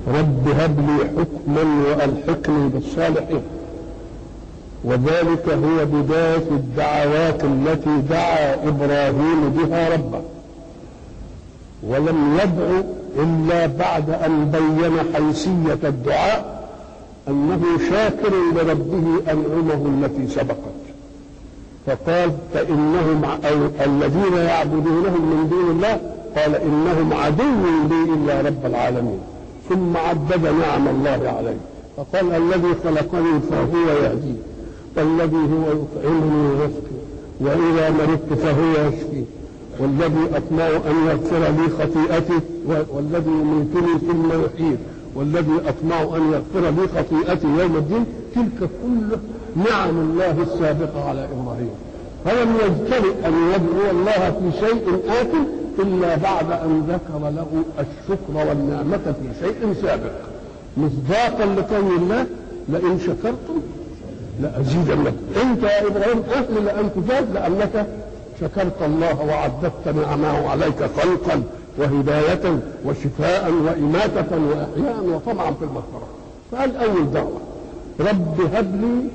رب هب لي حكما والحقني بالصالحين وذلك هو بدايه الدعوات التي دعا ابراهيم بها ربه ولم يدعو الا بعد ان بين حيثيه الدعاء انه شاكر لربه انعمه التي سبقت فقال فانهم أو الذين يعبدونهم من دون الله قال انهم عدو لي الا رب العالمين ثم عدد نعم الله عليه فقال الذي خلقني فهو يهدي والذي هو يطعمني ويسقي واذا مرضت فهو يشفي والذي اطمع ان يغفر لي خطيئتي والذي يميتني ثم يحيي والذي اطمع ان يغفر لي خطيئتي يوم الدين تلك كل نعم الله السابقه على ابراهيم فلم يجترئ ان يدعو الله في شيء ات الا بعد ان ذكر له الشكر والنعمه في شيء سابق مصداقا لقول الله لئن شكرتم لازيدنكم انت يا ابراهيم اهل لان تجاب لانك شكرت الله وعددت نعمه عليك خلقا وهداية وشفاء وإماتة وإحياء وطمعا في المغفرة فقال أول دعوة رب هب لي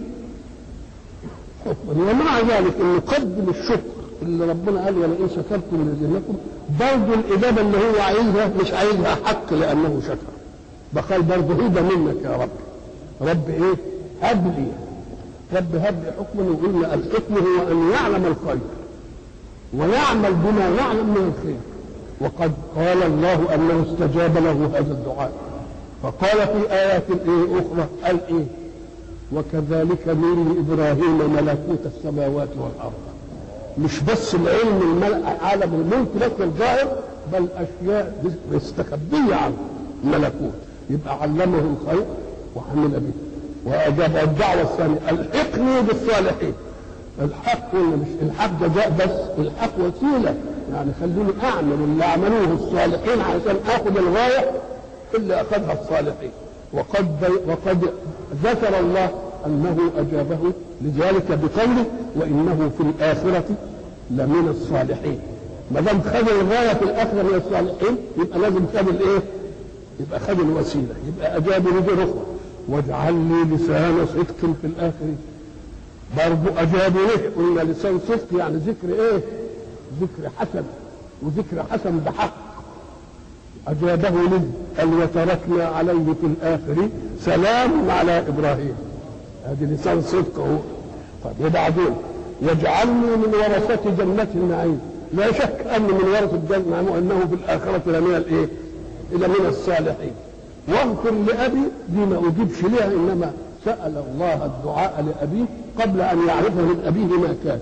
حكما ومع ذلك إن قدم الشكر اللي ربنا قال ولئن شكرتم لزيدنكم برضه الإجابة اللي هو عايزها مش عايزها حق لأنه شكر بقال برضه هدى منك يا رب رب إيه؟ هب لي رب هب لي حكما وقلنا الحكم هو أن يعلم الخير ويعمل بما يعلم من الخير وقد قال الله انه استجاب له هذا الدعاء فقال في ايات ايه اخرى قال ايه وكذلك نري ابراهيم ملكوت السماوات والارض مش بس العلم الملأ عالم الملك لك الظاهر بل اشياء مستخبيه عنه الملكوت يبقى علمه الخير وعمل به واجاب الدعوه الثانيه الحقني بالصالحين الحق ولا مش الحق ده جاء بس الحق وسيله يعني خلوني اعمل اللي عملوه الصالحين عشان اخذ الغايه اللي اخذها الصالحين وقد وقد ذكر الله انه اجابه لذلك بقوله وانه في الاخره لمن الصالحين ما دام خد الغايه في الاخره من الصالحين يبقى لازم خد الايه؟ يبقى خد الوسيله يبقى اجابه لدي اخرى واجعل لي لسان صدق في الاخرين برضه اجابوا له قلنا لسان صدق يعني ذكر ايه؟ ذكر حسن وذكر حسن بحق أجابه لي قال وتركنا عليه في الآخر سلام على إبراهيم هذه لسان صدق هو طيب وبعدين واجعلني من ورثة جنة النعيم لا شك أن من ورثة الجنة أنه في الآخرة لمن الإيه؟ إلى من الصالحين واغفر لأبي دي ما أجيبش لها إنما سأل الله الدعاء لأبيه قبل أن يعرفه من أبيه ما كان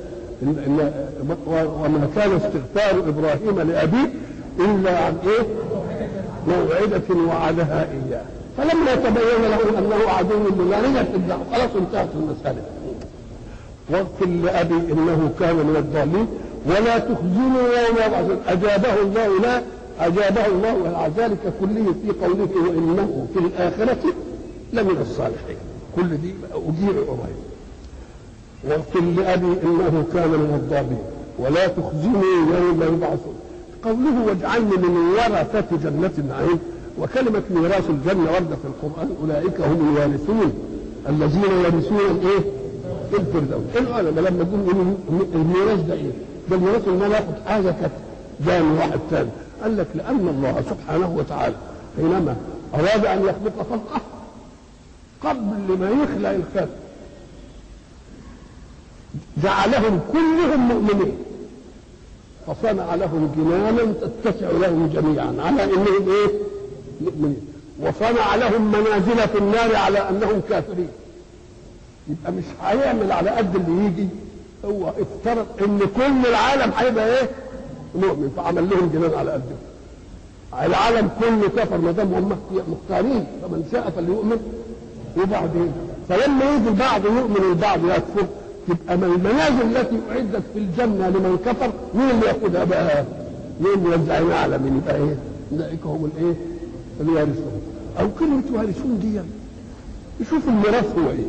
وما كان استغفار ابراهيم لابيه الا عن ايه؟ موعدة وعدها اياه فلما تبين له انه عدو لله رجع في الدعوه خلاص انتهت المساله واغفر لابي انه كان من الضالين ولا تخزني يوم يبعثون اجابه الله لا اجابه الله على ذلك كله في قوله وانه في الاخره لمن الصالحين كل دي اجيب ابراهيم واغفر لأبي إنه كان من الضالين ولا تخزني يوم يبعثون قوله واجعلني من ورثة جنة النعيم وكلمة ميراث الجنة وردة في القرآن أولئك هم الوارثون الذين يرثون الإيه؟ الفردوس العلماء لما يقول الميراث ده إيه؟ ده الميراث إن أنا آخد حاجة كانت جاء من واحد ثاني قال لك لأن الله سبحانه وتعالى حينما أراد أن يخلق خلقه قبل ما يخلق الخلق جعلهم كلهم مؤمنين فصنع لهم جنانا تتسع لهم جميعا على انهم ايه؟ مؤمنين وصنع لهم منازل في النار على انهم كافرين يبقى مش هيعمل على قد اللي يجي هو افترض ان كل العالم هيبقى ايه؟ مؤمن فعمل لهم جنان على قدهم العالم كله كفر ما دام هم مختارين فمن شاء فليؤمن وبعدين فلما يجي البعض يؤمن والبعض يكفر تبقى من المنازل التي اعدت في الجنه لمن كفر مين اللي ياخذها بقى؟ مين اللي يوزعها على مين يبقى ايه؟ اولئك هم الايه؟ الوارثون او كلمه وارثون دي يشوف الميراث هو ايه؟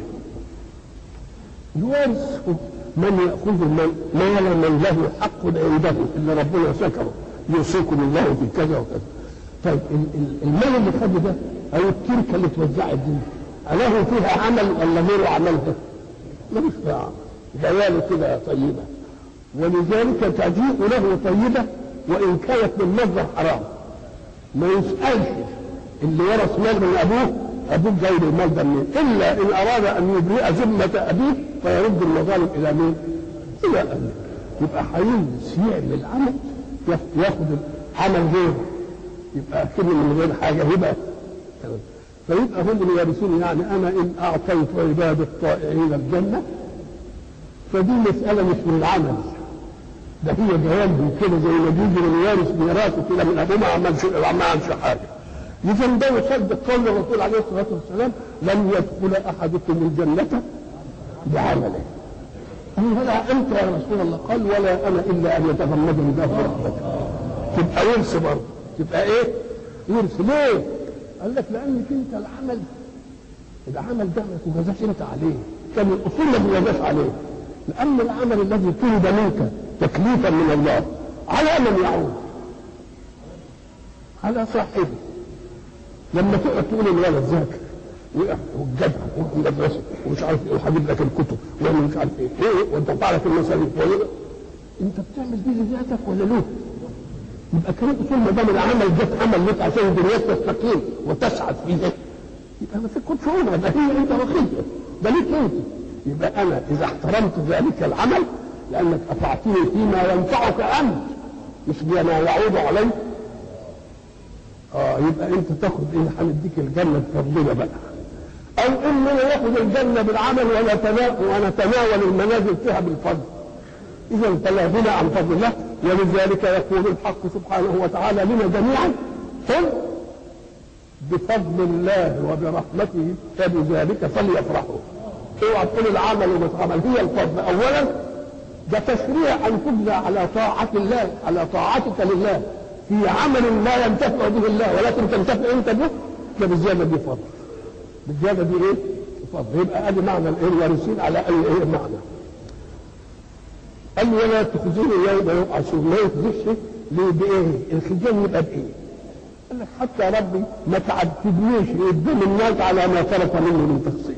الوارث من ياخذ من مال من له حق عنده اللي ربنا ذكره يوصيكم الله في كذا وكذا طيب المال اللي خده ده او التركه اللي اتوزعت دي له فيها عمل ولا غيره عملها؟ ملوش فيها عمل جواله كده طيبه ولذلك تجيء له طيبه وان كانت من مصدر حرام ما يسالش اللي ورث مال من ابوه ابوه جايب المال ده منين الا ان اراد ان يبرئ ذمه ابيه فيرد المظالم الى مين؟ الى ابيه يبقى هيلبس يعمل عمل ياخد عمل غيره يبقى كده من غير حاجه يبقى فيبقى هم اللي يرثون يعني انا ان اعطيت عباد الطائعين الجنه فدي مساله مش من العمل ده هي جوابهم كده زي ما بيجي من وارث ميراثه كده من ابوه ما عملش ما عملش حاجه اذا ده يصدق قول الرسول عليه الصلاه والسلام لن يدخل احدكم الجنه بعمله قال ولا انت يا رسول الله قال ولا انا الا ان يتغمدني الله رحمته تبقى ورث برضه تبقى ايه؟ ورث ليه؟ قال لك لانك انت العمل العمل ده ما تجازاش انت عليه كان الاصول ما تجازاش عليه لان العمل الذي طلب منك تكليفا من الله على من يعود؟ على صاحبه لما تقعد تقول الولد ذاكر وقع والجدع وروح المدرسه ومش عارف ايه وهجيب لك الكتب وانا مش عارف ايه ايه وانت لك المصاريف ولا انت بتعمل دي لذاتك ولا له؟ يبقى كان اصول ما دام العمل جت عمل لك عشان دنياك تستقيم وتسعد فيها يبقى ما تكونش عمر ده هي انت واخدها ده ليك انت يبقى انا اذا احترمت ذلك العمل لانك اطعتني فيما ينفعك انت مش بما يعود عليك اه يبقى انت تاخد ايه هنديك الجنه بفضلنا بقى او اننا ناخد الجنه بالعمل ونتناول المنازل فيها بالفضل اذا فلا غنى عن فضل الله ولذلك يقول الحق سبحانه وتعالى لنا جميعا قل بفضل الله وبرحمته فبذلك فليفرحوا اوعى تقول العمل ومش عمل هي الفضل اولا ده تشريع ان تجزى على طاعه الله على طاعتك لله في عمل لا ينتفع به الله ولكن تنتفع انت به ده بالزياده دي فضل بالزياده دي ايه؟ فضل يبقى ادي معنى الايه الوارثين على اي ايه معنى قال ولا تخزوني يوم يبعثون ما يخزيش ليه بايه؟ الخزيان يبقى بايه؟ قال لك حتى ربي ما تعذبنيش قدام الناس على ما ترك مني من تقصير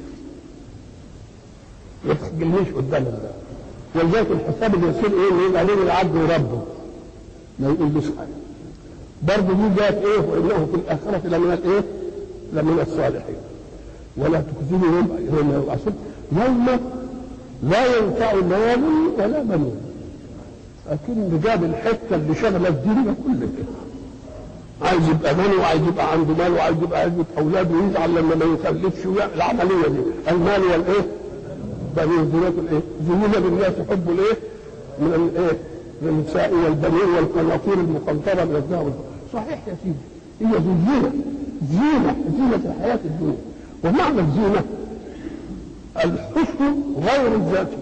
ما تخجلنيش قدام الله ولذلك الحساب اللي يصير ايه؟ اللي يبقى ليه العبد وربه ما يقولوش حاجه برضه دي جاءت ايه وانه في الاخره لمن الايه؟ لمن الصالحين ولا تخزني يوم يوم يبعثون يوم لا ينفع مال ولا بنون لكن جاب الحته اللي شغله الدنيا كلها عايز يبقى مال وعايز يبقى عنده مال وعايز يبقى عايز اولاده ويزعل لما ما يخلفش العمليه دي المال والايه؟ بنين زينة الايه؟ زين للناس حب الايه؟ من الايه؟ النساء والبنين والقناطير المقنطره من الذهب صحيح يا سيدي هي زينه زينه زينه الحياه الدنيا ومعنى الزينه الحسن غير الذاتي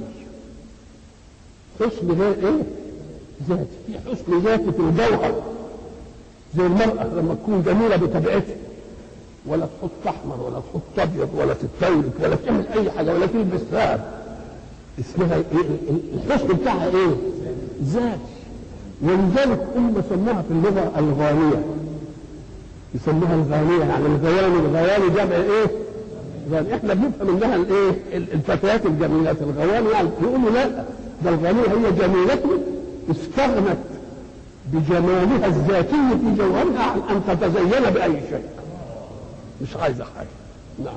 حسن غير ايه؟ ذاتي في حسن ذاتي في الجوهر زي المرأة لما تكون جميلة بطبيعتها ولا تحط أحمر ولا تحط أبيض ولا تتولد ولا تعمل أي حاجة ولا تلبس ثياب اسمها إيه؟ الحسن بتاعها إيه؟ ذاتي ولذلك هم سموها في اللغة الغالية يسموها الغالية يعني الغياني الغياني جمع إيه؟ غالي احنا بنفهم منها الايه الفتيات الجميلات الغواني يعني يقولوا لا ده الغالية هي جميلة استغنت بجمالها الذاتي في جوهرها عن ان تتزين باي شيء مش عايزه حاجه نعم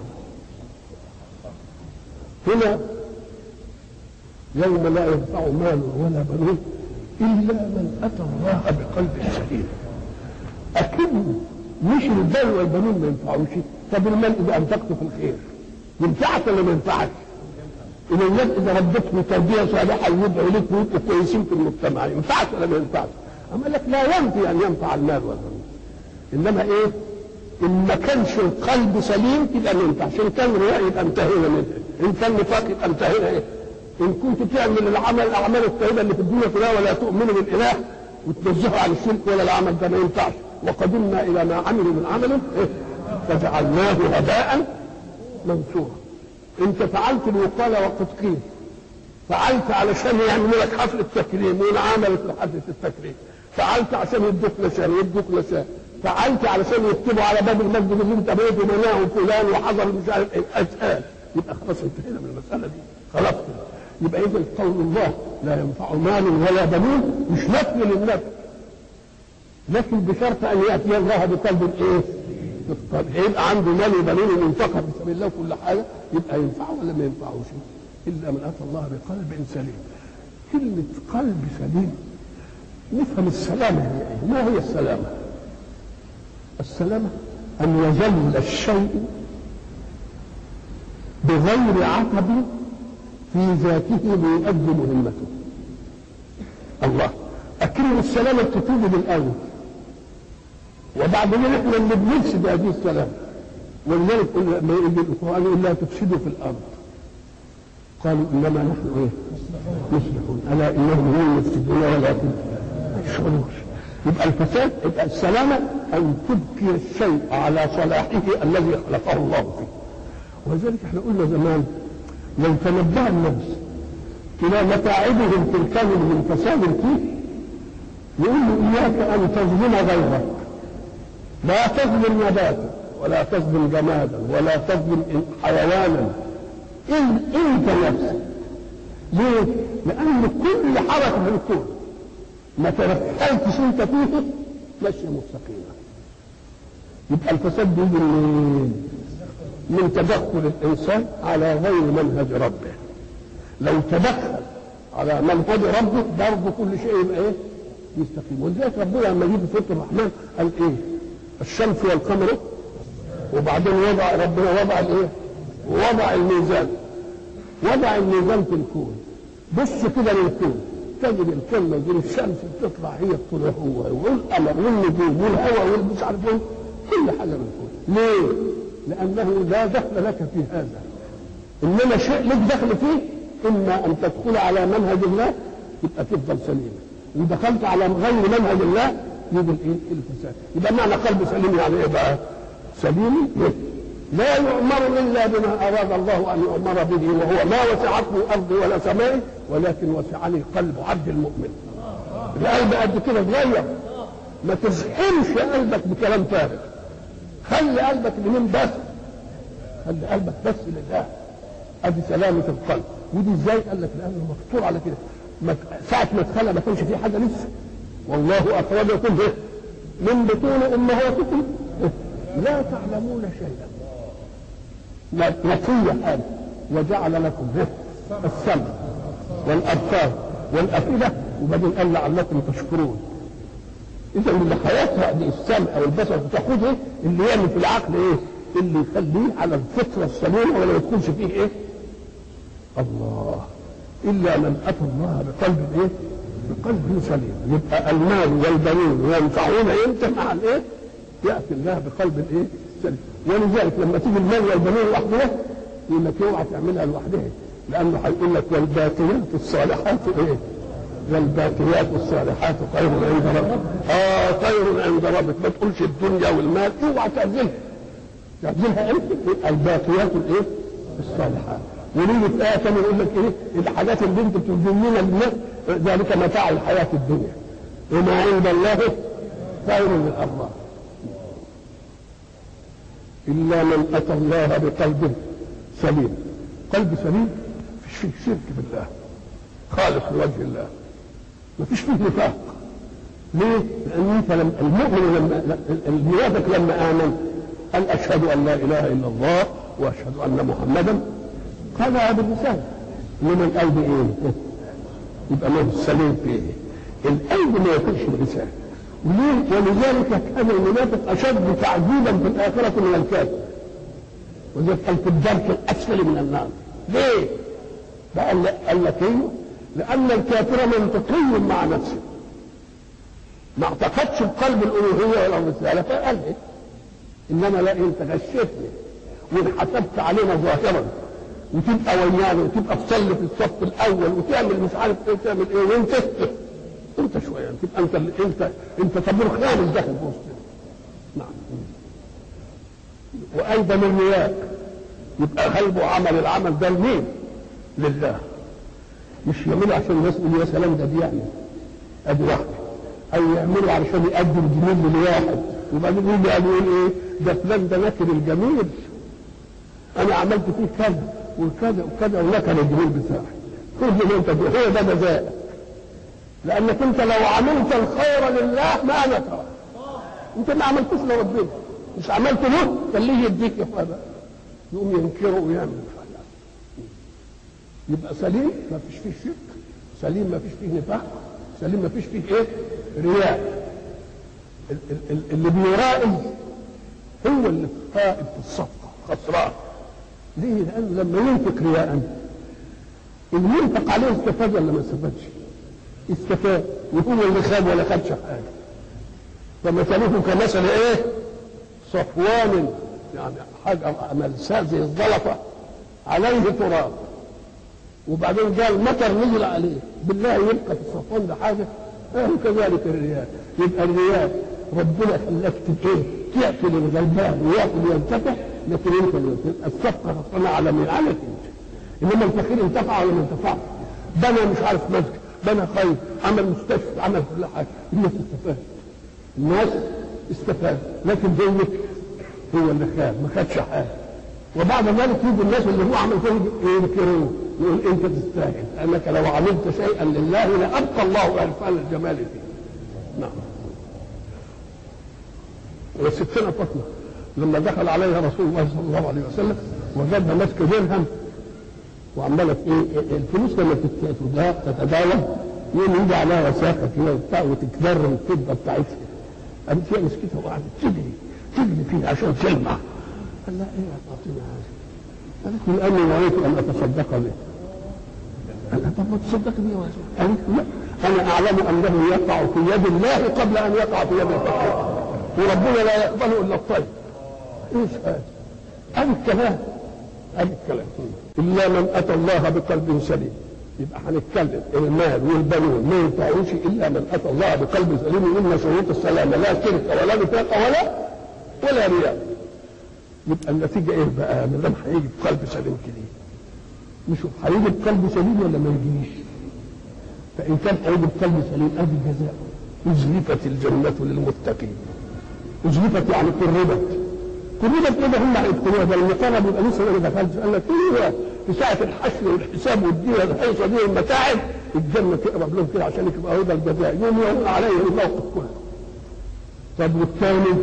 هنا يوم لا ينفع مال ولا بنون الا من اتى الله بقلب سليم اكن مش المال والبنون ما ينفعوش طب المال اذا انفقته في الخير ينفعك ولا ما ينفعك؟ إذا الناس إذا ربتهم تربية صالحة ويدعوا لك ويبقوا كويسين في المجتمع ينفعك ولا ما ينفعك؟ أما لك لا ينفي أن ينفع المال والبنون إنما إيه؟ إن ما كانش القلب سليم يبقى ما ينفعش، إن كان رياء يبقى انتهينا منه، إن كان نفاق يبقى انتهينا إيه؟ إن كنت تعمل العمل الأعمال الطيبة اللي في الدنيا كلها ولا تؤمن بالإله وتنزهه عن الشرك ولا العمل ده ما ينفعش، وقدمنا إلى ما عملوا من عمل إيه؟ فجعلناه هباء منثورا انت فعلت الوقالة وقد قيل فعلت علشان يعملوا لك حفلة تكريم وين عملت حفلة التكريم فعلت عشان يدوك نشان يدوك نشان فعلت علشان يكتبوا على باب المسجد اللي انت بيته بناه فلان وحصل مش عارف ايه اسال يبقى خلاص انتهينا من المساله دي خلاص كده يبقى اذا قول الله لا ينفع مال ولا بنون مش نفي للنفي لكن بشرط ان ياتي الله بقلب ايه؟ بالقلب يبقى عنده مال وبنون وينفقها في سبيل الله كل حاجه يبقى ينفعه ولا ما ينفعوش؟ الا من اتى الله بقلب سليم. كلمه قلب سليم نفهم السلامه هي ايه؟ ما هي السلامه؟ السلامه ان يظل الشيء بغير عقب في ذاته ليؤدي مهمته. الله أكرم السلامة تتوب بالأول وبعدين احنا اللي بنفسد هذه السلامة ولذلك ما يجي القرآن يقول لا تفسدوا في الأرض قالوا إنما نحن إيه؟ مصلحون ألا إنهم هم يفسدون ولكن يشعرون يبقى الفساد يبقى السلامة أن تبقي الشيء على صلاحه الذي خلقه الله فيه ولذلك احنا قلنا زمان لو تنبه الناس إلى متاعبهم في الكون من فساد فيه يقول له إياك أن تظلم غيرك لا تظلم نباتا ولا تظلم جمادا ولا تظلم حيوانا إن أنت نفسك ليه؟ لأن كل حركة في الكون ما تدخلتش أنت فيه ماشية مستقيمة يبقى الفساد بيجي منين؟ من تدخل الإنسان على غير منهج ربه لو تدخل على منهج ربه برضه كل شيء يبقى ايه؟ يستقيم ولذلك ربنا لما يجي في سوره الرحمن قال ايه؟ الشمس والقمر وبعدين وضع ربنا وضع الايه؟ وضع الميزان وضع الميزان في الكون بص كده للكون تجد الكون موجود الشمس بتطلع هي الطول هو والقمر والنجوم والهواء والمش عارف ايه كل حاجه من الكون ليه؟ لانه لا دخل لك في هذا انما شيء لك دخل فيه اما ان تدخل على منهج الله يبقى تفضل سليم ان دخلت على غير منهج الله يجي الايه الفساد يبقى معنى قلب سليم يعني ايه بقى سليم لا يؤمر الا بما اراد الله ان يؤمر به وهو ما وسعته ارضي ولا سمائي ولكن وسعني قلب عبد المؤمن القلب قد كده صغير ما تزحمش قلبك بكلام فارغ خلي قلبك لمين بس خلي قلبك بس لله ادي سلامه القلب ودي ازاي قال لك لانه مفطور على كده ساعة ما اتخلق ما كانش فيه حاجة لسه والله أخرجكم به من بطون أمهاتكم لا تعلمون شيئا نفية حال وجعل لكم به السمع والأبصار والأفئدة وبعدين قال لعلكم تشكرون إذا اللي حياتها دي السمع والبصر تاخد إيه؟ اللي يعمل في العقل إيه؟ اللي يخليه على الفطرة السليمة ولا يدخلش فيه إيه؟ الله الا من اتى الله بقلب ايه؟ بقلب سليم يبقى المال والبنون ينفعون امتى مع الايه؟ ياتي الله بقلب الايه؟ سليم ولذلك لما تيجي المال والبنون لوحدها يقول لك اوعى تعملها لوحدها لانه هيقول لك والباقيات الصالحات ايه؟ والباقيات الصالحات خير عند ربك اه خير عند ربك ما تقولش الدنيا والمال اوعى تعزلها تعزلها امتى؟ الباقيات الايه؟ الصالحات ونيجي في آية ثانية يقول لك إيه الحاجات اللي أنت بتظنونها للناس ذلك متاع الحياة الدنيا وما عند الله خير من الله إلا من أتى الله بقلب سليم قلب سليم فيش فيه شرك بالله خالص لوجه الله ما فيش فيه نفاق ليه؟ لأن أنت لما المؤمن لما المنافق لما آمن قال أشهد أن لا إله إلا الله وأشهد أن محمدا قالها باللسان انما القلب ايه؟ يبقى له السليم فيه القلب ما يكونش اللسان وليه؟ ولذلك كان المنافق اشد تعذيبا في الاخره من الكافر وذلك قال في الدرك الاسفل من النار ليه؟ قال قال لك ايه؟ لان الكافر منطقي مع نفسه ما اعتقدش بقلب الالوهيه ولا الرساله فقال ايه؟ انما لا انت غشيتني وانحسبت علينا ظاهرا وتبقى ويانا وتبقى تصلي في الصف الاول وتعمل مش عارف ايه وتعمل ايه وانت انت شويه تبقى انت انت انت طابور خامس داخل في وسطنا نعم وايضا الرياء يبقى قلبه عمل العمل ده لمين؟ لله مش يعمله عشان الناس يقولوا يا سلام ده بيعمل ادي واحده او يعمله علشان يقدم جميل لواحد وبعدين يجي قال يقول ايه ده فلان ده نكر الجميل انا عملت فيه كذا وكذا وكذا ونكر الجميل بتاعي كل ما انت هو ده جزاء لانك انت لو عملت الخير لله ما نكره انت ما عملتوش لربنا مش عملت له خليه يديك يا اخوانا يقوم ينكره ويعمل يبقى سليم ما فيش فيه شرك سليم ما فيش فيه نفاق سليم ما فيش فيه ايه رياء اللي بيرائي هو اللي قائد في الصفقه خسران ليه؟ لانه لما ينفق رياء اللي ينفق عليه استفاد ولا ما استفادش؟ استفاد وهو اللي خاب ولا خدش حاجه فمثله كمثل ايه؟ صفوان يعني حاجه ملساء زي الزلطه عليه تراب وبعدين جاء المطر نزل عليه بالله يبقى في الصفوان ده حاجه آه كذلك الرياء يبقى الرياء ربنا خلاك ايه تاكل الغلبان وياكل وينتفع لكن انت الصفقه خسرانه على مين عليك انت انما الفقير انتفع ولا ما انتفعش بنى مش عارف مسجد بنى خير عمل مستشفى عمل كل حاجه الناس استفادت الناس استفاد لكن دولك هو اللي خاب ما خدش حاجه وبعد ذلك يجي الناس اللي هو عمل فيهم ينكروه يقول انت تستاهل انك لو عملت شيئا لله لابقى الله الفال الجمال فيه نعم وستنا فاطمه لما دخل عليها رسول الله صلى الله عليه وسلم وجدها ماسكه درهم وعماله ايه الفلوس لما تتداول يوم يجي عليها وساخه كده وبتاع وتتجرم الفضه بتاعتها قامت هي مسكتها وقعدت تجري تجري فيها عشان تلمع قال لها ايه يا فاطمه هذا؟ قالت من اني نويت ان اتصدق به قال لها طب ما تصدق به قالت لا انا اعلم انه يقع في يد الله قبل ان يقع في يد الفقير وربنا لا يقبله الا الطيب ايش هذا؟ هذا الكلام هذا الكلام الا من اتى الله بقلب سليم يبقى هنتكلم المال والبنون ما ينفعوش الا من اتى الله بقلب سليم وان شروط السلامه لا شرك ولا نفاق ولا ولا رياء يبقى النتيجه ايه بقى ما دام هيجي بقلب سليم كده نشوف هيجي بقلب سليم ولا ما يجيش فان كان هيجي بقلب سليم ادي الجزاء ازلفت الجنه للمتقين ازلفت يعني قربت قربت كده هم هيدخلوها ده المقرب يبقى لسه ما دخلش قال لك ايه في ساعه الحشر والحساب والدنيا الحيصه دي والمتاعب الجنه تقرب لهم كده عشان يبقى هو ده الجزاء يوم يهون عليه الموقف كله طب والثاني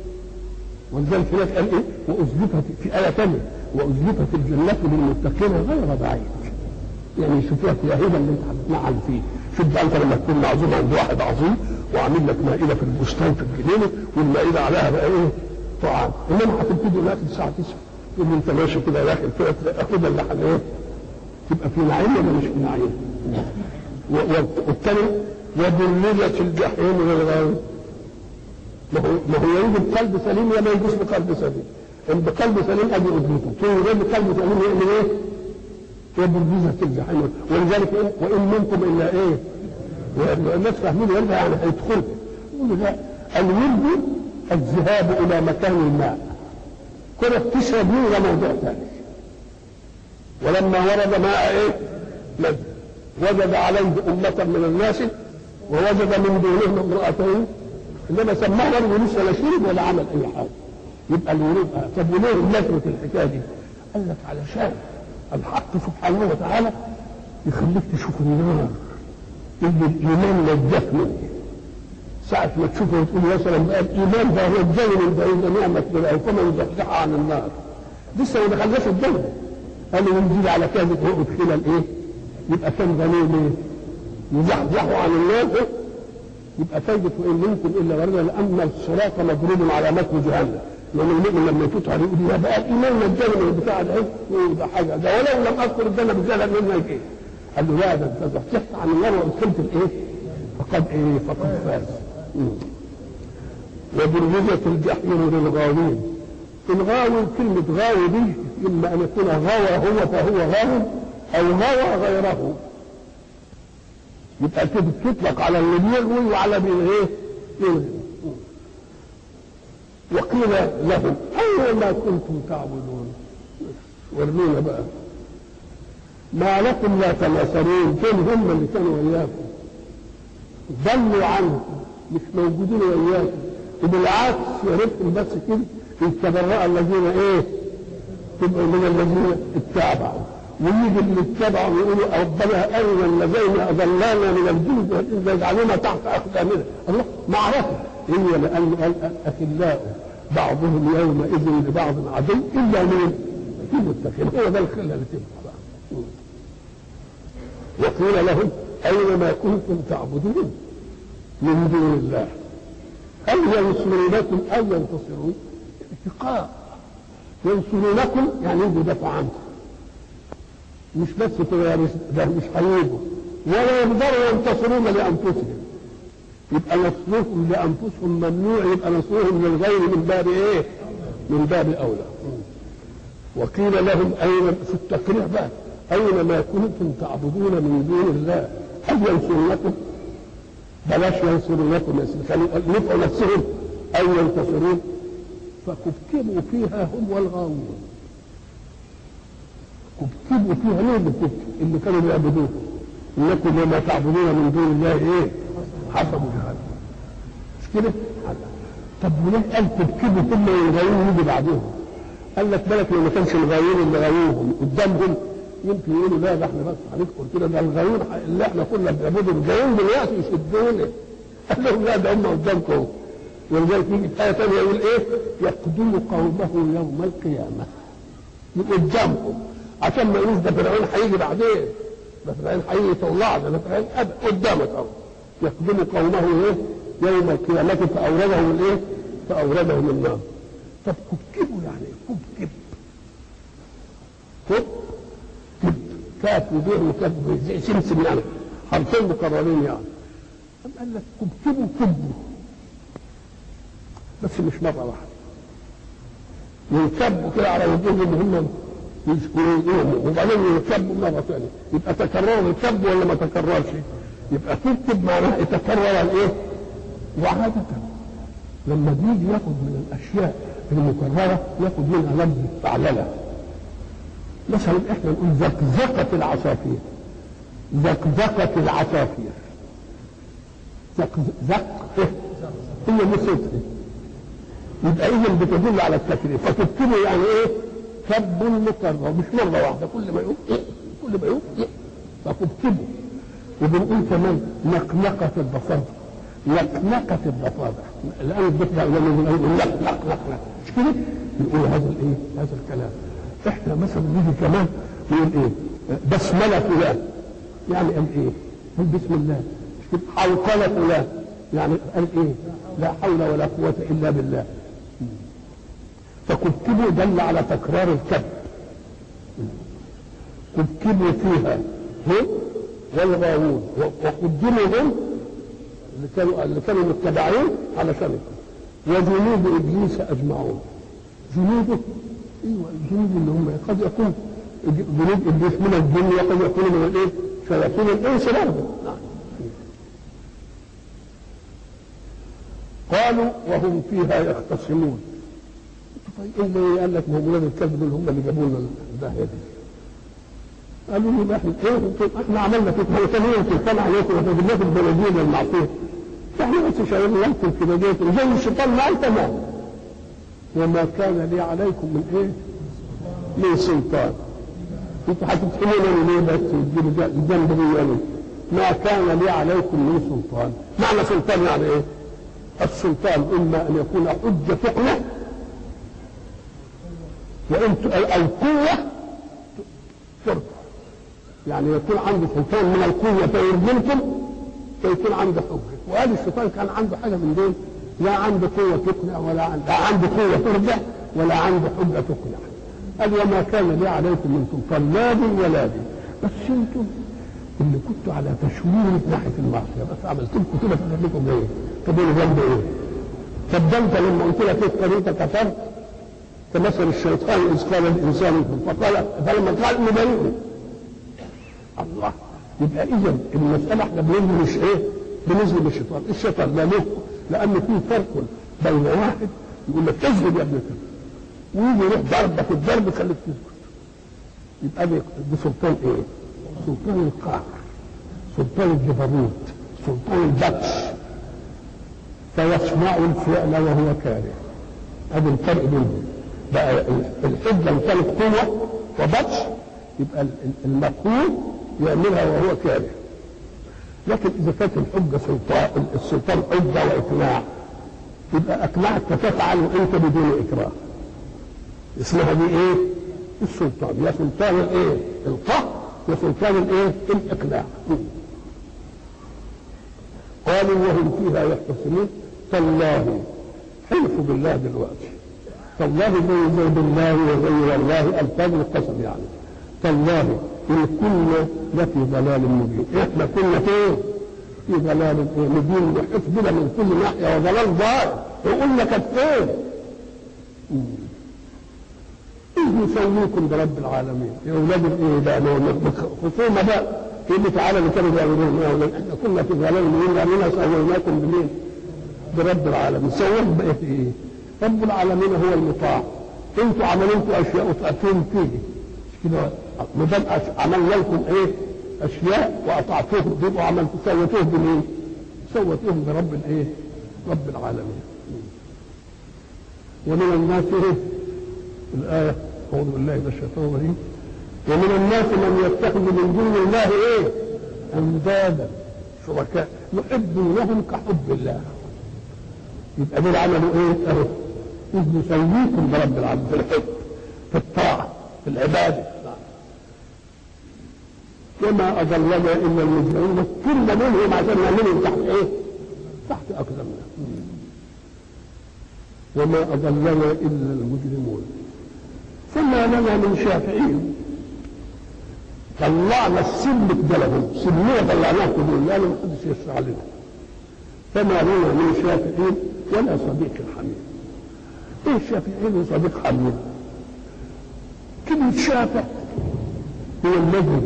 ولذلك هناك قال ايه وازلفت في ايه ثانيه وازلفت الجنه للمتقين غير بعيد يعني شوفوا في هذا اللي انت هتتنعم فيه شوف بقى انت لما تكون معزوم عند واحد عظيم وعامل لك مائده في البستان في الجنينه والمائده عليها بقى ايه طعام انما هتبتدي الاكل الساعه 9 تقول انت ماشي كده داخل كده اخد اللي حد ايه تبقى في نعيم ولا مش في نعيم والثاني وبرزت الجحيم للغاوي ما هو ما هو يجي بقلب سليم يا ما يجيش بقلب سليم ان بقلب سليم ادي قدرته تقول يجي بقلب سليم يعمل ايه؟ وبرزت الجحيم ولذلك إيه؟ وان منكم الا ايه؟ الناس فاهمين يرجع يعني هيدخل يقول لا الورد الذهاب الى مكان الماء كرة تشرب منه ده موضوع ثاني ولما ورد ماء ايه؟ مد وجد عليه أمة من الناس ووجد من دونهم امرأتين انما سماه ورد لسه لا شرب ولا عمل اي حاجه يبقى الورود طب وليه نكره الحكايه دي؟ قال لك علشان الحق سبحانه وتعالى يخليك تشوف النار اللي الايمان نجاك منه ساعة ما تشوفه وتقول مثلا بقى الإيمان ده هو الجنة البعيدة نعمة بالله فمن زحزح عن النار لسه ما دخلناش الجنة قالوا ينزل على كذب هو أدخل الإيه؟ يبقى كان غني ليه؟ يزحزحوا عن النار يبقى فايدة وإن منكم إلا وردا لأن الصراط مضروب على متن جهنم لأن المؤمن لما يفوت عليه يقول يا بقى الإيمان نجاني من البتاع ده يقول ده حاجة ده ولو لم أذكر الجنة بالجنة منك إيه؟ قال له لا ده أنت زحزحت عن النار وأدخلت الإيه؟ فقد إيه؟ فقد فاز وبرزت الجحيم للغاوين الغاوي كلمة غاوي دي إما أن يكون غاوى هو فهو غاوي أو غاوى غيره يبقى كده تطلق على اللي بيغوي وعلى ايه؟ وقيل لهم أين ما كنتم تعبدون ورمينا بقى ما لكم لا تناصرون فين هم اللي كانوا وياكم ضلوا عنكم مش موجودين وياكم وبالعكس يا ريتهم بس كده يتبرأ الذين ايه تبقوا من الذين اتبعوا ويجي اللي اتبعوا ويقولوا ربنا ارنا الذين اضلانا من الجند والانس يجعلونا تحت اقدامنا الله معرفه هي لان قال اخلاء بعضهم يومئذ لبعض عدو الا من المتقين هو ده الخله اللي تبقى بقى وقيل لهم اين ما كنتم تعبدون من دون الله هل ينصرونكم او ينتصرون اتقاء ينصرونكم يعني يجوا يدافعوا عنكم مش بس كده مش ده مش هيجوا ولا يقدروا ينتصرون لانفسهم يبقى نصرهم لانفسهم ممنوع يبقى نصرهم للغير من باب ايه؟ من باب اولى وقيل لهم اين في التقريع بقى اين ما كنتم تعبدون من دون الله هل ينصرونكم؟ بلاش ينصرونكم يا سيدي خلوا يبقوا نفسهم او ينتصرون فكبكبوا فيها هم والغاوون كبكبوا فيها ليه بالكبك اللي كانوا بيعبدوه انكم وما تعبدون من دون الله ايه حسبوا جهنم مش كده طب وليه قال كبكبوا ثم الغاوون يجي بعدهم قال لك بالك لو ما كانش الغاوون اللي غاووهم قدامهم يمكن يقولوا لا ده احنا بس هندخل كده ده الغاوون اللي احنا كنا بنعبده الغاوون دلوقتي يشدونا قال لهم لا ده هم قدامكم ولذلك يجي في آية ثانية يقول إيه؟ يقدم قومه يوم القيامة. قدامهم عشان ما يقولوش ده فرعون هيجي بعدين. ده فرعون هيجي يطلعنا ده فرعون قدامك أهو. يقدم قومه إيه؟ يوم القيامة فأوردهم الإيه؟ فأوردهم النار. طب كبكبوا يعني إيه؟ كبكب. كب كب كاف وبيه وكاف زي سمسم يعني حرفين مكررين يعني. أم قال لك كبكبوا كبوا بس مش مرة واحدة ينكبوا كده على وجوههم هم يشكرون وبعدين ينكبوا مرة ثانية يبقى تكرروا الكب ولا ما تكررش يبقى تكتب معناها يتكرر الايه وعادة لما بيجي ياخد من الاشياء المكررة ياخد منها لفظ فعللة مثلا احنا نقول زقزقة العصافير زقزقة العصافير زق زق هي مسلسل يبقى اذا بتدل على التكرير فتكتبه يعني ايه كب مكرر مش مره واحده كل ما يقول إيه كل ما يقول إيه فتكتبه وبنقول كمان نقنقة الضفادع نقنقة الضفادع الآن الضفدع لما نقول نق نق نق نق مش كده؟ نقول هذا الايه؟ هذا الكلام احنا مثلا نيجي كمان نقول ايه؟ بسملة فلان يعني قال ايه؟ قال بسم الله مش كده؟ حوقلة فلان يعني قال ايه؟ لا حول ولا قوة إلا بالله فكبكبوا دل على تكرار الكب كبكبوا فيها هم والغاوون وقدموا هم اللي كانوا اللي كانوا متبعين على شركه وجنود ابليس اجمعون جنوده ايوه الجنود اللي هم قد يكون جنود ابليس من الجن وقد يكون من الايه؟ شياطين الانس برضه قالوا وهم فيها يختصمون طيب ايه اللي قال لك ما هم ولاد الكلب دول هم اللي جابوا لنا الداهيه دي قالوا لي احنا ايه احنا عملنا فيكم احنا ثانيا سلطان عليكم وجبنا في البلدين المعصيه احنا بس شغالين لكم في بيتكم زي الشيطان ما تمام وما كان لي عليكم من ايه؟ من سلطان انتوا هتتحملوا ليه بس وتجيبوا الذنب دي يعني ما كان لي عليكم من سلطان معنى سلطان يعني ايه؟ السلطان اما ان يكون حجه تقنع وان او قوه ترفع يعني يكون عنده سلطان من القوه فيرجمكم فيكون عنده حجه وقال الشيطان كان عنده حاجه من دول لا عنده قوه تقنع ولا عنده لا عنده قوه ترجع ولا عنده حجه تقنع قال وما كان لي عليكم من سلطان لا بي ولا بي بس انتم اللي كنتوا على تشويه ناحيه المعصيه بس عملت لكم كده في ذنبكم ايه؟ طب ايه ذنب ايه؟ طب ده انت لما قلت لك ايه انت كفرت كمثل الشيطان اذ قال الانسان فقال فلما قال انه بريء الله يبقى اذا المساله احنا بنظلم مش ايه؟ بنظلم الشيطان، الشيطان لا له لان في فرق بين واحد يقول لك اذهب يا ابن كذا ويجي يروح ضربك الضرب يخليك تسكت يبقى دي سلطان ايه؟ سلطان القهر سلطان الجبروت سلطان البطش فيصنع الفعل وهو كاره هذا الفرق بينهم بقى الحجة إن كانت قوة وبطش يبقى المقهور يعملها وهو كاره لكن إذا كانت الحجة سلطان السلطان حجة وإقناع يبقى أقنعك فتفعل وأنت بدون إكراه اسمها دي إيه؟ السلطان يا سلطان الإيه؟ القهر يا سلطان الإيه؟ الإقناع قالوا وهم فيها يختصمون تالله حلف بالله دلوقتي تالله زي زي بالله وزي والله الفاظ القسم يعني تالله ان كنا لفي ضلال مبين احنا كنا فين؟ في ضلال مبين وحفظنا من كل ناحيه وضلال ضار وقلنا كانت فين؟ إذ نسويكم برب العالمين يا أولاد الإيه بقى خصومة بقى يقول تعالى اللي كانوا بيعملون احنا كنا في ضلال مبين لأننا سويناكم بمين؟ برب العالمين سووكم بقى في إيه؟ رب العالمين هو المطاع انتوا عملوا اشياء وطأتوهم فيه كده ما دام عملنا لكم ايه اشياء واطعتوهم تبقوا عملتوا سويتوهم بمين؟ سويتوهم برب الايه؟ رب العالمين ومن الناس ايه؟ الآية أعوذ بالله من الشيطان الرجيم ومن الناس من يتخذ من دون الله ايه؟ أندادا شركاء يحبونهم كحب الله يبقى دول عملوا ايه؟ اهو إذ نسويكم برب العالمين في الحب في الطاعة في العبادة وما أضلنا إلا المجرمين كل منهم عشان نعملهم تحت إيه؟ تحت أقدامنا وما أضلنا إلا المجرمون فما لنا من شافعين طلعنا السم بدلهم سمية طلعناه كلهم لا ما حدش يشفع لنا فما لنا من شافعين ولا صديق حميم ايه الشافعين وصديق حميم كلمة شافع هو الذي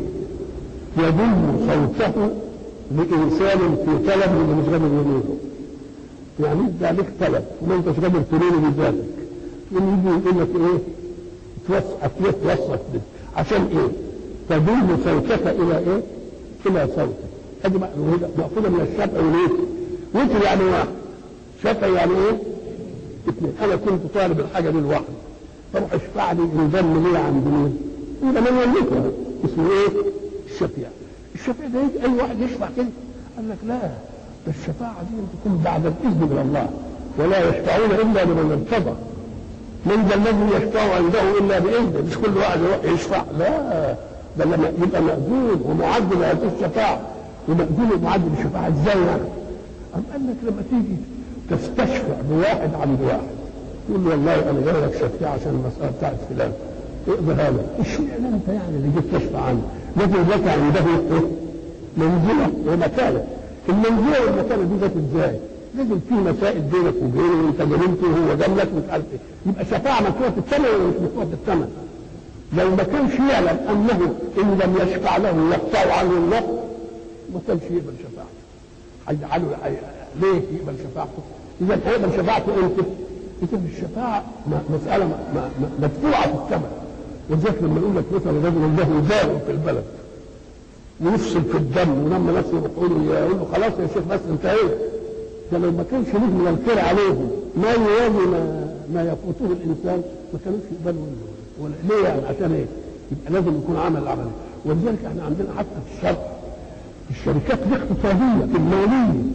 يضم صوته لإنسان في طلب اللي مش قادر ينوله يعني انت عليك طلب وما انتش قادر تنوله بذاتك يجي يقول لك ايه توصف توصف به عشان ايه تضم صوتك الى ايه الى صوتك هذه مأخوذة من الشفع والوتر وتر يعني واحد شفع يعني ايه اثنين انا كنت طالب الحاجه دي لوحدي فروح اشفع لي انضم لي عند مين؟ يبقى من يملكها اسمه ايه؟ الشفيع الشفيع ده يجي اي واحد يشفع كده قال لك لا ده الشفاعه دي تكون بعد الاذن من الله ولا يشفعون الا لمن ارتضى من ذا الذي يشفع عنده الا باذنه مش كل واحد يروح يشفع لا ده لما يبقى مأذون ومعد لهذه الشفاعه ومأذون ومعد للشفاعه ازاي يعني؟ أم قال لك لما تيجي تستشفع بواحد عند واحد يقول له والله انا جاي لك شفيع عشان المساله بتاعت فلان اقضيها لك اشمعنى انت يعني اللي جيت تشفع عنه لكن لك عنده ايه؟ منزله ومكانه المنزله والمكانه دي جت ازاي؟ لازم في مسائل بينك وبينه وانت جننته وهو جنك ومش عارف ايه يبقى شفاعه مكروهه الثمن ولا مش مكروهه الثمن؟ لو ما كانش يعلم انه ان لم يشفع له يقطع عنه الله ما كانش يقبل شفاعته هيجعله ليه يقبل شفاعته؟ اذا هيقبل شفاعته امتى؟ اذا الشفاعه مساله مدفوعه في الثمن ولذلك لما يقول لك مثلا رجل له داء في البلد ويفصل في الدم ولما ناس يروحوا له يقول له خلاص يا شيخ بس انتهيت ده لو ما كانش له من الخير عليهم ما يوازي ما, ما يفوته الانسان ما كانوش يقبلوا ولا ليه يعني عشان ايه؟ يبقى لازم يكون عمل عملي ولذلك احنا عندنا حتى في الشرق الشركات الاقتصاديه الماليه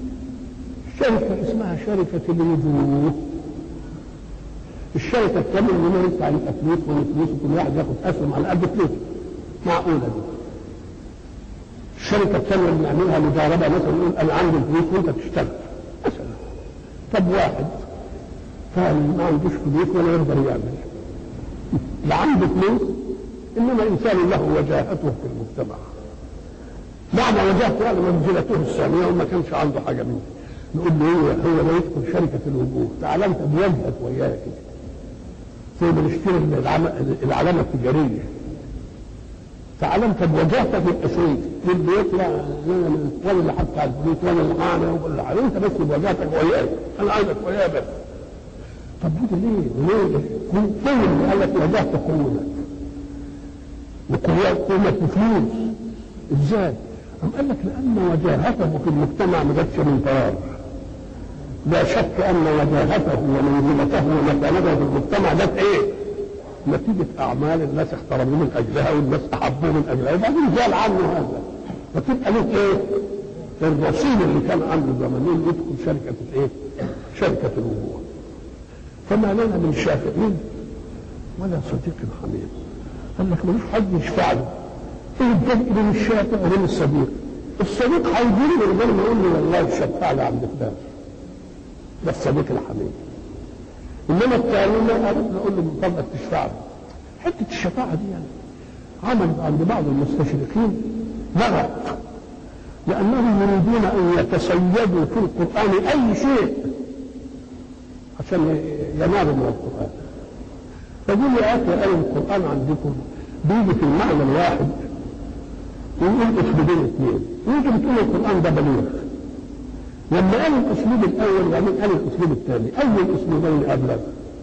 شركه اسمها شركه الوجوه الشركه الثانيه اللي ما يدفع يبقى فلوس ولا فلوس وكل واحد ياخد اسهم على قد فلوسه معقوله دي الشركه الثانيه اللي نعملها مضاربه مثلا نقول انا عندي فلوس وانت تشتغل مثلا طب واحد كان ما عندوش فلوس ولا يقدر يعمل لا عنده فلوس انما انسان له وجاهته في المجتمع معنى وجاهته يعني منزلته الثانيه وما كانش عنده حاجه منه نقول له هو هو لا يدخل شركه الوجوه تعال انت بوجهك وياك كده زي ما نشتري العلامه التجاريه تعال انت بوجهتك يبقى شريك اللي يطلع انا من ولا اللي حط على الفلوس ولا اللي معانا ولا اللي انت بس بوجهتك وياك انا عايزك وياي بس طب كده ليه؟ وليه؟ كل اللي قال لك وجهت قوتك وقوة قوة فلوس ازاي؟ أم قال لك لأن وجاهته في المجتمع ما جاتش من فراغ لا شك ان وجاهته ومنزلته ومكانته في المجتمع ده ايه؟ نتيجة أعمال الناس احترموه من أجلها والناس أحبوه من أجلها وبعدين زال عنه هذا فتبقى له إيه؟ الرصيد اللي كان عنده زمان يدخل شركة الإيه؟ شركة الوجوه فما لنا من شافعين ولا صديق حميد قال لك ملوش حد يشفع له ايه الفرق بين الشافع وبين الصديق؟ الصديق هيجي لي من غير ما يقول لي والله شفع لي عند فلان ده الصديق الحميد انما الثاني ما اروح اقول له من فضلك تشفع لي حته الشفاعه دي يعني عمل عند بعض المستشرقين لغط لانهم يريدون ان يتصيدوا في القران اي شيء عشان ينالوا من القران فقول يا اخي اي القران عندكم بيجي في المعنى الواحد ويقول اسلوبين اثنين يجي بتقول القران ده بليغ لما قال الاسلوب الاول وبعدين قال الاسلوب الثاني اي الاسلوبين ابلغ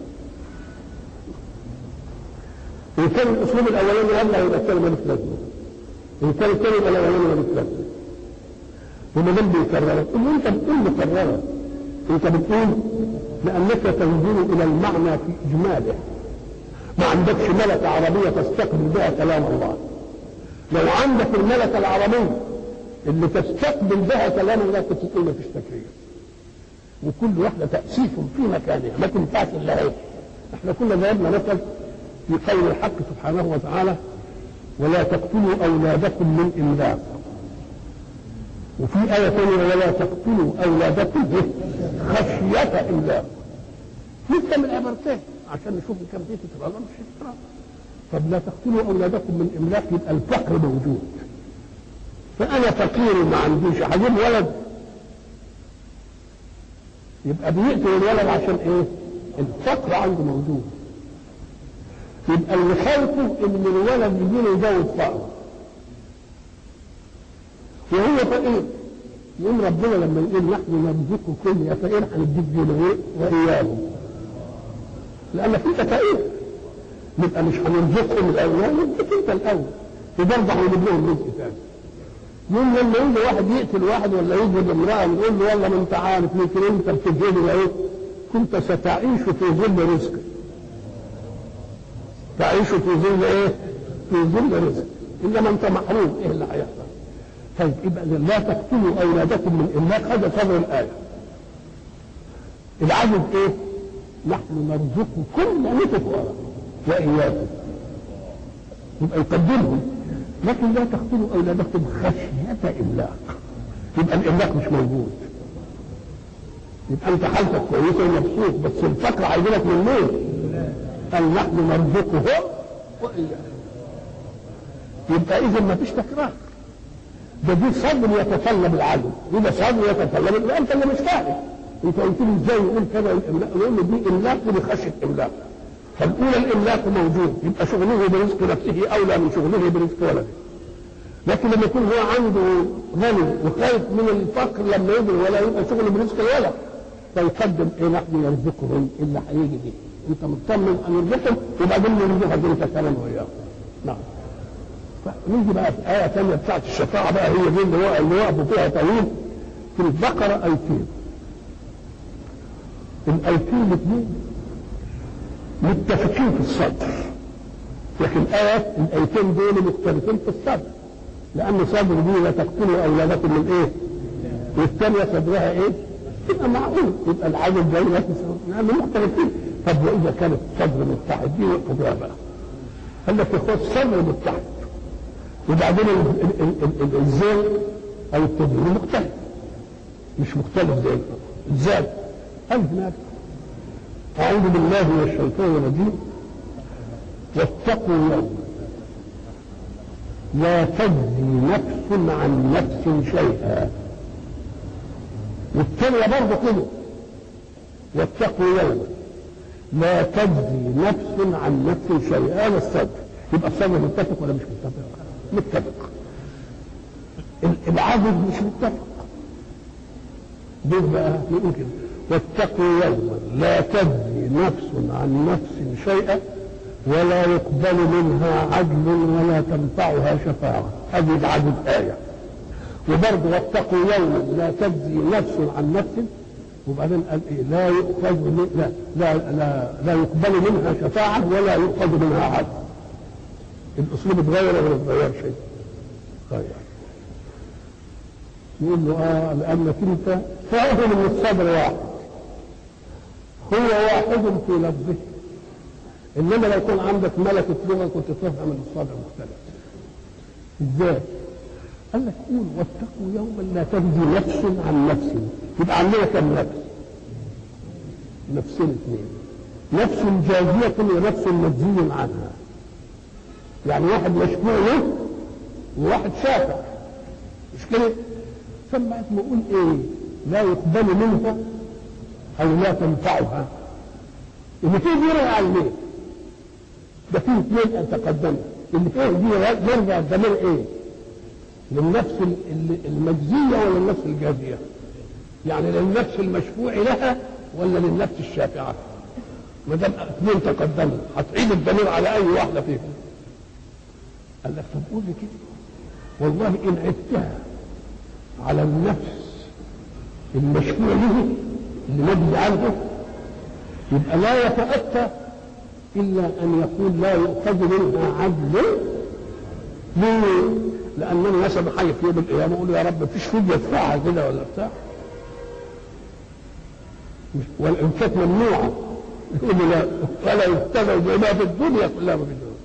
ان كان الاسلوب الاولاني ابلغ يبقى الثاني ملوش لازمه ان كان الثاني يبقى الاولاني ملوش لازمه وما دام بيكررها تقول انت بتقول مكرره انت بتقول لانك تنظر الى المعنى في اجماله ما عندكش ملكه عربيه تستقبل بها كلام الله لو عندك الملكه العربيه اللي تستقبل بها كلام الله كنت تقول مفيش تكرير وكل واحده تاسيس في مكانها ما تنفعش الا هي احنا كنا ضربنا مثل في قول الحق سبحانه وتعالى ولا تقتلوا اولادكم من املاق وفي آية ثانية ولا تقتلوا أولادكم خشية إملاق لسه من عبرتين عشان نشوف كم دي تترى ولا مش تترى طب لا تقتلوا أولادكم من إملاق يبقى الفقر موجود فأنا فقير وما عنديش هجيب ولد يبقى بيقتل الولد عشان إيه؟ الفقر عنده موجود يبقى اللي خايفه إن الولد يجي له يزود فقره وهو فقير يقوم ربنا لما يقول نحن نرزقكم كل يا فقير هنديك دين واياه لانك انت فقير نبقى مش هنرزقهم الاول نديك انت الاول وبرضه هنجيب لهم رزق ثاني يوم لما يجي واحد يقتل واحد ولا يجلد امراه نقول له والله ما انت عارف يمكن انت بتجلد ايه كنت ستعيش في ظل رزقك تعيش في ظل ايه؟ في ظل رزق انما انت محروم ايه اللي هيحصل؟ طيب يبقى لا تقتلوا اولادكم من املاق هذا صدر الايه العدد ايه نحن نرزقكم ونتقوا واياكم يبقى يقدمهم لكن لا تقتلوا اولادكم خشيه املاق يبقى الاملاق مش موجود يبقى انت حالتك كويسه ومبسوط بس الفقر هيجيلك من مين؟ قال نحن نرزقهم واياكم يبقى اذا ما فيش تكرار ده دي صبر يتطلب العدل وده صبر يتطلب يبقى انت اللي مش فاهم انت قلت لي ازاي يقول كذا الاملاق يقول له دي املاق ودي خشيه املاق فالاولى الاملاق موجود يبقى شغله برزق نفسه اولى من شغله برزق ولده لكن لما يكون هو عنده غني وخايف من الفقر لما يجي ولا يبقى شغله برزق الولد فيقدم ايه نحن يرزقهم اللي هيجي دي انت مطمن ان يرزقهم وبعدين نرزقك انت كمان وياه نعم نيجي بقى في آية ثانية بتاعت الشفاعة بقى هي دي اللي هو اللي وقفوا فيها طويل في البقرة آيتين الآيتين الاثنين متفقين في الصدر لكن آيات الآيتين دول مختلفين في الصدر لأن صدر دي لا تقتلوا أولادكم من إيه؟ والثانية صدرها إيه؟ يبقى معقول يبقى العدد ده يعني مختلفين طب وإذا كانت صدر متحد دي وقفوا بها بقى قال لك يا اخوات الصدر متحد وبعدين الزين او التدوين مختلف مش مختلف زي ازاي؟ قال هناك اعوذ بالله من الشيطان الرجيم واتقوا يوم لا تجزي نفس عن نفس شيئا والثانية برضه كده واتقوا يوم لا تجزي نفس عن نفس شيئا هذا الصدر يبقى الصدر متفق ولا مش متفق؟ متفق العدد مش متفق ده بقى يقول كده واتقوا يوما لا تجزي نفس عن نفس شيئا ولا يقبل منها عدل ولا تنفعها شفاعة هذه العدد آية وبرضه واتقوا يوما لا تجزي نفس عن نفس وبعدين قال ايه لا يؤخذ من لا لا لا, لا يقبل منها شفاعه ولا يؤخذ منها عدل الاسلوب اتغير ولا ما اتغيرش غير يقول له اه لانك انت فاهم من الصدر واحد هو واحد في لفظه انما لو كان عندك ملكه لغه كنت تفهم ان الصدر مختلف ازاي؟ قال لك قول واتقوا يوما لا تجزي نفس عن نفس يبقى عندنا كم نفس؟ نفسين اثنين نفس جازية ونفس مجزي عنها يعني واحد مشفوع له وواحد شافع مش كده؟ ثم نقول ايه؟ لا يقبل منها او لا تنفعها اللي فيه دي يرجع لمين؟ ده فيه اثنين ان تقدموا اللي فيه دي يرجع الضمير ايه؟ للنفس المجزية ولا النفس الجازية يعني للنفس المشفوع لها ولا للنفس الشافعة ما دام اثنين تقدموا هتعيد الضمير على اي واحدة فيهم قال لك طب قول لي كده والله ان عدتها على النفس المشفوع له اللي مجزي عنه يبقى لا يتأتى إلا أن يقول لا يؤخذ منها عدل ليه؟ لانني مثلا حي في يوم القيامه اقول يا رب مفيش فديه ادفعها كده ولا بتاع وان كانت ممنوعه يقول لا ولا يتبع بما في الدنيا كلها ما في الدنيا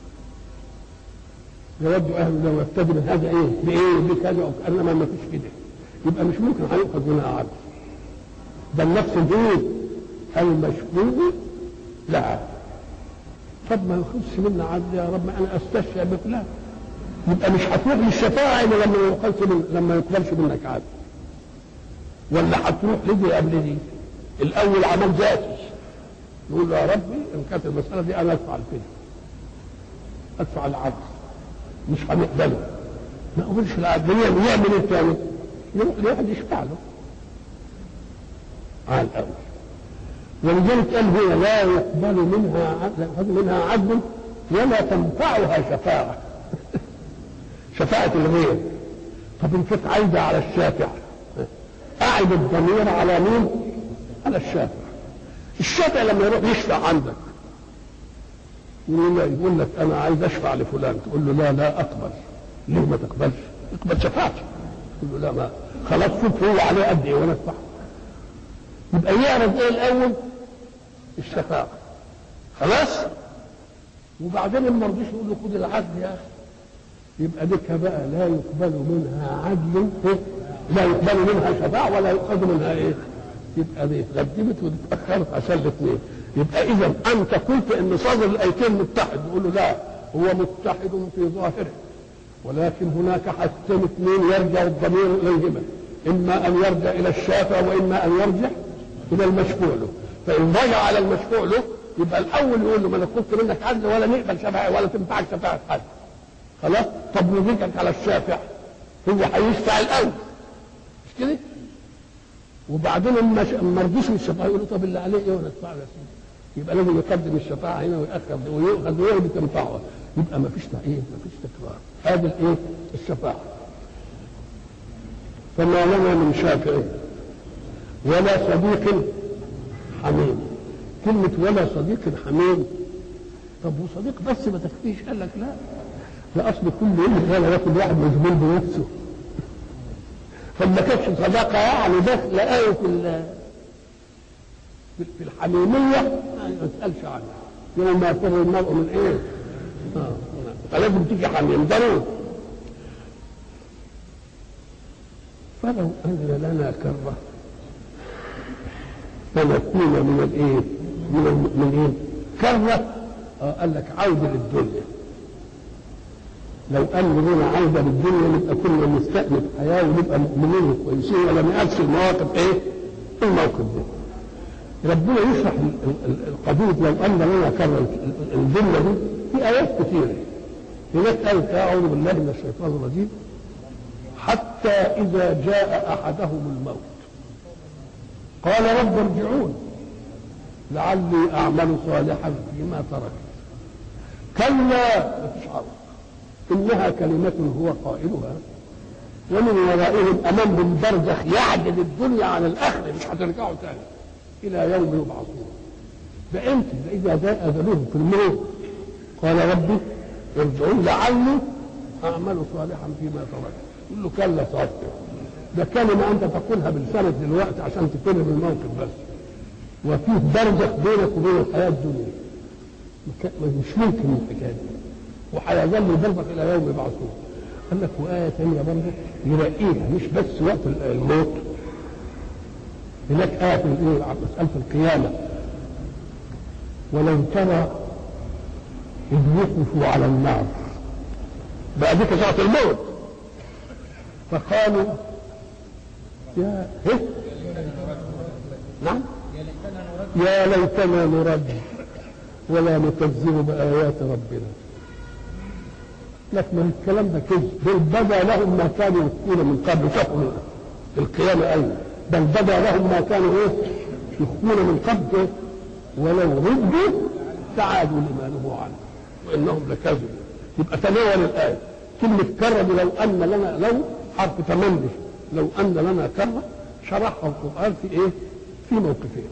يود اهل لو يفتدي من هذا ايه؟ بايه؟ بكذا وكانما ما فيش كده يبقى مش ممكن هيؤخذ منها عدل ده النفس دي المشفوع لها طب ما ياخذش منا عدل يا رب انا استشفى بفلان يبقى مش هتروح للشفاعة إلا لما يقبلش من لما يقبلش منك عدل ولا هتروح لدي قبل دي الأول عمل ذاتي يقول له يا ربي إن كانت المسألة دي أنا أدفع الفدية أدفع العدل مش هنقبله ما أقولش العدل يعمل إيه تاني؟ يروح لواحد يشفع له على الأول ولذلك قال هنا لا يقبل منها لا يقبل منها عدل ولا تنفعها شفاعه شفاعة الغير طب ان كنت عايزة على الشافع أعد الضمير على مين؟ على الشافع الشافع لما يروح يشفع عندك يقول لك أنا عايز أشفع لفلان تقول له لا لا أقبل ليه ما تقبلش؟ اقبل شفاعتي تقول له لا ما خلاص شوف هو عليه قد إيه وأنا أدفع يبقى يعرض إيه الأول؟ الشفاعة خلاص؟ وبعدين ما رضيش يقول له خد العدل يا أخي يبقى ديك بقى لا يقبل منها عدل لا يقبل منها شفاعة ولا يؤخذ منها ايه؟ يبقى دي اتقدمت واتأخرت عشان الاثنين يبقى إذا أنت قلت إن صدر الآيتين متحد نقول له لا هو متحد في ظاهره ولكن هناك حاجتين اثنين يرجع الضمير إليهما إما أن يرجع إلى الشافع وإما أن يرجع إلى المشفوع له فإن رجع على المشفوع له يبقى الأول يقول له ما أنا قلت منك عدل ولا نقبل شفاعة ولا تنفعك شفاعة حد خلاص طب نرجعك على الشافع هو هيشفع الاول مش كده وبعدين اما ما رضيش من الشفاعه يقول له طب اللي عليه ايه وانا ادفع له يبقى لازم يقدم الشفاعه هنا ويأخر ويؤخذ وهي بتنفعه يبقى ما فيش ايه ما فيش تكرار هذا الايه الشفاعه فما لنا من شافع ولا صديق حميم كلمة ولا صديق حميم طب وصديق بس ما تكفيش قال لك لا ده اصل كل يوم كان ياكل واحد مشغول بنفسه فما كانتش صداقه يعني بس لقاه في في الحميميه ما يسالش عنها يوم ما يفر المرء من ايه؟ آه. فلازم تيجي حميم ضروري فلو ان لنا كره فنكون من الايه؟ من المؤمنين كره آه قال لك عوده للدنيا لو قال لنا عايزه بالدنيا نبقى كنا نستأنف حياه ونبقى مؤمنين كويسين ولا ما قالش المواقف ايه؟ الموقف ده. ربنا يشرح القضيه لو ان لنا كرر الجمله دي في ايات كثيره. هناك آية أعوذ بالله من الشيطان الرجيم حتى إذا جاء أحدهم الموت قال رب ارجعون لعلي أعمل صالحا فيما تركت كلا ما فيش عرض إنها كلمة هو قائلها ومن ورائهم امامهم برزخ يعدل الدنيا عن الاخره مش هترجعوا تاني الى يوم يبعثون ده امتى؟ ده اذا جاء اجلهم في الموت قال ربي ارجعون لعلي اعمل صالحا فيما تركت يقول له كلا صادق ده كلمه انت تقولها بلسانك دلوقتي عشان تكرم الموقف بس وفيه برزخ بينك وبين الحياه الدنيا مش ممكن الحكايه دي وهيظل البرزخ الى يوم يبعثون قال لك وآية ثانية برضه يلاقيها مش بس وقت الموت هناك آية في مسألة القيامة ولو ترى إذ وقفوا على النار بقى ديك ساعة الموت فقالوا يا هه نعم يا ليتنا نرد ولا نكذب بآيات ربنا لكن الكلام ده كذب بل بدا لهم ما كانوا يخفون من قبل شافوا القيامة أيضا بل بدا لهم ما كانوا إيه يخفون من قبل إيه؟ ولو ردوا تعادوا لما نهوا عنه وإنهم لكذبوا يبقى تناول الآية كلمة كرم لو أن لنا لو حرف تمني لو أن لنا كرة شرحها القرآن في إيه؟ في موقفين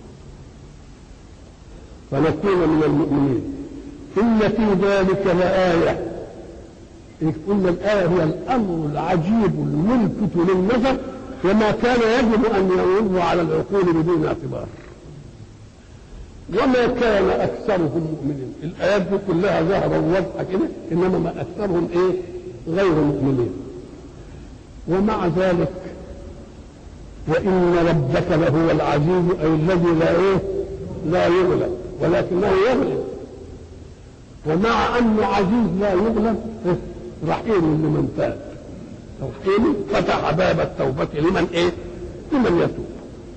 فنكون من المؤمنين إن في ذلك لآية قلنا الآية هي الأمر العجيب الملفت للنظر وما كان يجب أن يمر على العقول بدون اعتبار وما كان أكثرهم مؤمنين الآيات دي كلها ظهر واضحة كده إنما ما أكثرهم إيه غير مؤمنين ومع ذلك وإن ربك لهو العزيز أي الذي لا إيه لا يغلب ولكنه يغلب ومع أنه عزيز لا يغلب رحيم لمن تاب رحيم فتح باب التوبة لمن ايه؟ لمن يتوب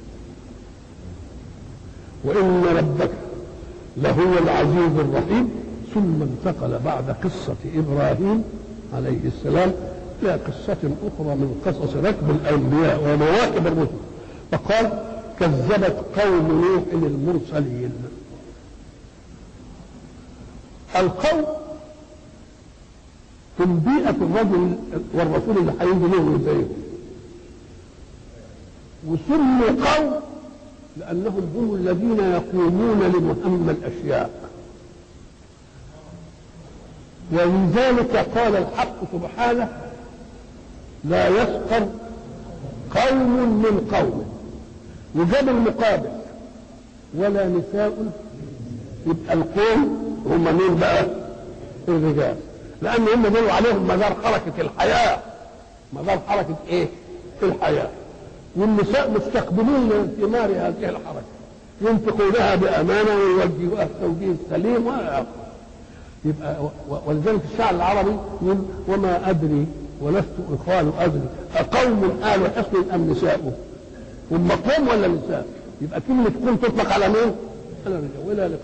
وإن ربك لهو العزيز الرحيم ثم انتقل بعد قصة إبراهيم عليه السلام إلى قصة أخرى من قصص ركب الأنبياء ومواكب الرسل فقال كذبت قوم نوح المرسلين القوم هم بيئة الرجل والرسول اللي هينزل لهم زيهم وسموا قوم لأنهم هم الذين يقومون لمهمة الأشياء ولذلك قال الحق سبحانه لا يسخر قوم من قوم وجاب المقابل ولا نساء يبقى القوم هم مين بقى؟ الرجال لان هم دول عليهم مدار حركه الحياه مدار حركه ايه؟ الحياه والنساء مستقبلون لثمار هذه الحركه ينفقونها بامانه ويوجهوها التوجيه السليم يبقى ولذلك الشعر العربي يقول وما ادري ولست اخوان ادري اقوم ال حصن ام نساء هم قوم ولا نساء؟ يبقى كلمه قوم تطلق على مين؟ على الرجال ولا